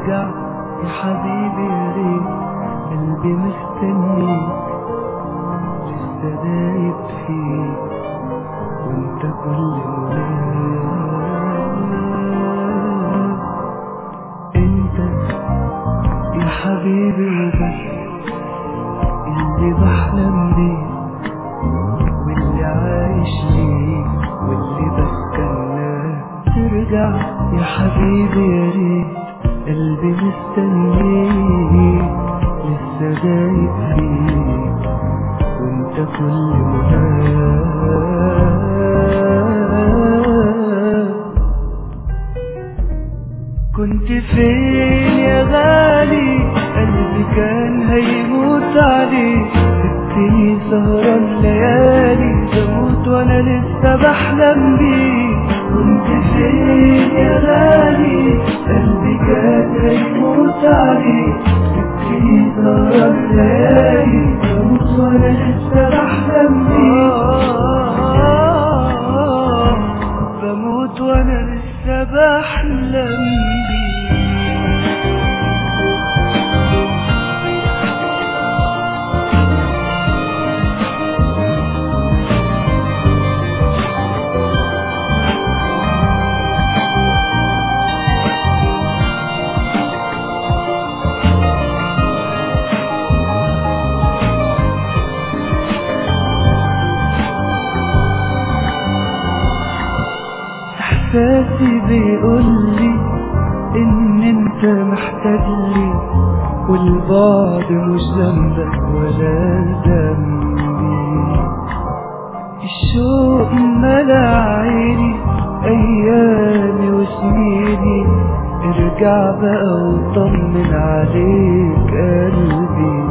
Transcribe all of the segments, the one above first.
ترجع يا حبيبي يا ريت قلبي مستنيك لسه دايب فيك وانت كل مناه انت يا حبيبي وبس اللي بحلم بيه واللي عايش ليه واللي بستناه ترجع يا حبيبي يا ريت قلبي مستنيك لسه دايب فيك وانت كل مناه كنت فين يا غالي قلبي كان هيموت عليك سبتني سهران ليالي بموت وانا لسه بحلم بيك كنت فين يا غالي قلبي كان هيموت عليك سبتني سهران ليالي بموت وانا لسه بحلم بيك بموت وانا لسه بحلم بيك احساسي بيقولي ان انت محتاج لي والبعد مش ذنبك ولا ذنبي الشوق ملا عيني ايامي وسنيني ارجع بقى وطمن عليك قلبي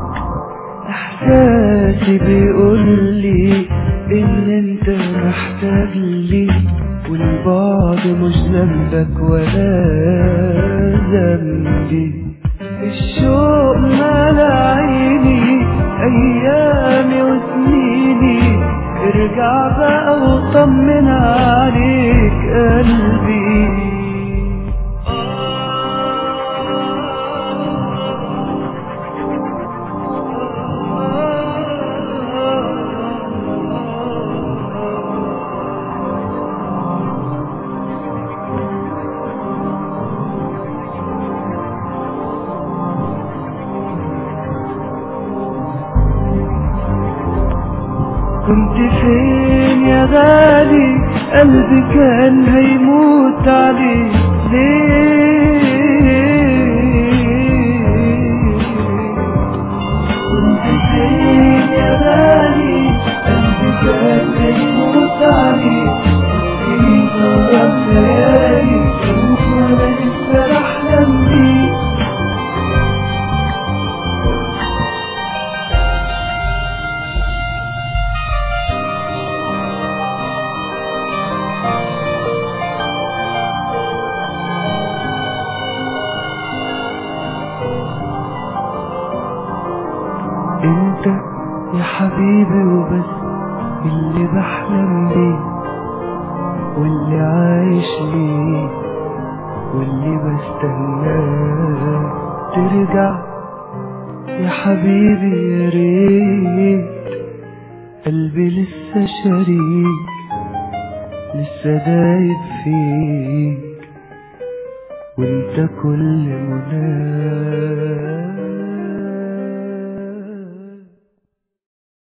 احساسي بيقولي ان انت محتاج لي والبعد مش ذنبك ولا ذنبي الشوق ملا عيني ايامي وسنيني ارجع بقى وطمن عليك قلبي كنت فين يا غالي قلبي كان هيموت عليك ليه كنت فين يا غالي قلبي كان هيموت عليك في صورة ليالي وانا لسه بحلم بيك انت يا حبيبي وبس اللي بحلم بيه واللي عايش ليه واللي بستناه ترجع يا حبيبي يا ريت قلبي لسه شريك لسه دايب فيك وانت كل مناه